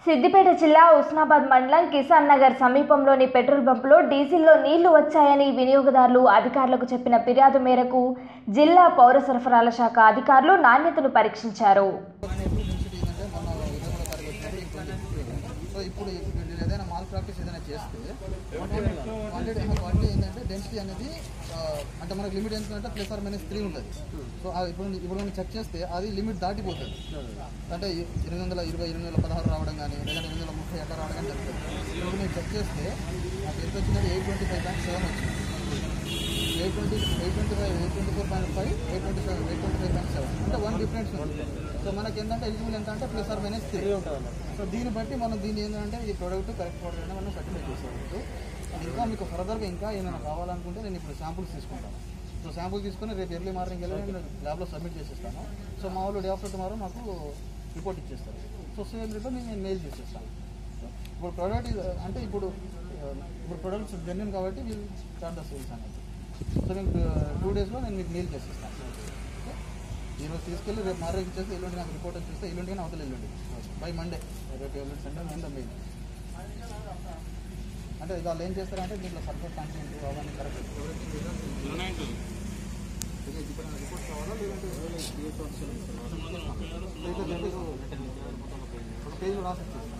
సిద్దిపేట జిల్లా ఉస్నాబాద్ మండలం కిసాన్ నగర్ సమీపంలోని పెట్రోల్ బంకులో డీజిల్లో నీళ్లు వచ్చాయని వినియోగదారులు అధికారులకు చెప్పిన ఫిర్యాదు మేరకు జిల్లా పౌర సరఫరాల శాఖ అధికారులు నాణ్యతను పరీక్షించారు డెన్సిటీ ఏంటంటే మొన్న ఇరవై మూడో తారీఖు వచ్చినప్పుడు ఇంప్లిమెంట్ సో ఇప్పుడు వీళ్ళు ఏదైనా మాల్ ప్రాక్టీస్ ఏదైనా చేస్తే క్వాంటిటీ క్వాంటిటీ ఏంటంటే డెన్సిటీ అనేది ఆ, అంటే మనకు లిమిట్ ఎంత అంటే ప్లస్ ఆర్ మైనస్ త్రీ ఉంటుంది సో అది ఇప్పుడు ఇప్పుడు మనం చెక్ చేస్తే అది లిమిట్ దాటిపోతుంది అంటే ఎనిమిది వందల ఇరవై ఎనిమిది వందల పదహారు రావడం కానీ లేదా ఎనిమిది వందల ముప్పై అట్లా రావడం కానీ జరుగుతుంది ఇప్పుడు నేను చెక్ చేస్తే నాకు ఎంత వచ్చినది eight twenty five point seven వచ్చింది eight twenty eight twenty five eight twenty four point five eight twenty five eight twenty five point seven అంటే వన్ డిఫరెన్స్ ఉంది సో మనకి ఏంటంటే ఎలిజిబుల్ ఎంత అంటే plus or minus three so దీన్ని బట్టి మనం దీన్ని ఏంటంటే ఈ ప్రోడక్ట్ కరెక్ట్ ప్రోడక్ట్ అని మనం సర్టిఫై చేసేవచ్చు ఇంకా మీకు ఫర్దర్గా ఇంకా ఏమైనా కావాలనుకుంటే నేను ఇప్పుడు శాంపుల్స్ తీసుకుంటాను సో శాంపుల్ తీసుకొని రేపు ఎర్లీ మార్నింగ్ వెళ్ళి నేను ల్యాబ్లో సబ్మిట్ చేసేస్తాను సో మా వాళ్ళు డే ఆఫ్టర్ టుమారో మాకు రిపోర్ట్ ఇచ్చేస్తారు సో సేమ్ రిపోర్ట్ నేను మెయిల్ చేసేస్తాను ఇప్పుడు ప్రోడక్ట్ అంటే ఇప్పుడు ఆ, ఇప్పుడు ప్రొడక్ట్స్ జెన్యున్ కాబట్టి వీళ్ళు స్టార్ట్ ద సేల్స్ అనేది సో నేను టూ డేస్లో నేను మీకు మెయిల్ చేసేస్తాను ఈరోజు తీసుకెళ్ళి రేపు మార్నింగ్ ఇచ్చేస్తే ఎల్లుండి నాకు రిపోర్ట్ వచ్చేస్తే ఎల్లుండి కానీ అవతల ఎల్లుండి బై మండే రేపు ఎల్లుండి సండే మండే మెయిల్ అంటే వాళ్ళు ఏం చేస్తారంటే దీంట్లో సర్ఫర్ కంటెంట్ అవన్నీ కరెక్ట్ రిపోర్ట్ కావాలా లేదంటే పేజీలో రాసి ఇచ్చేస్తాను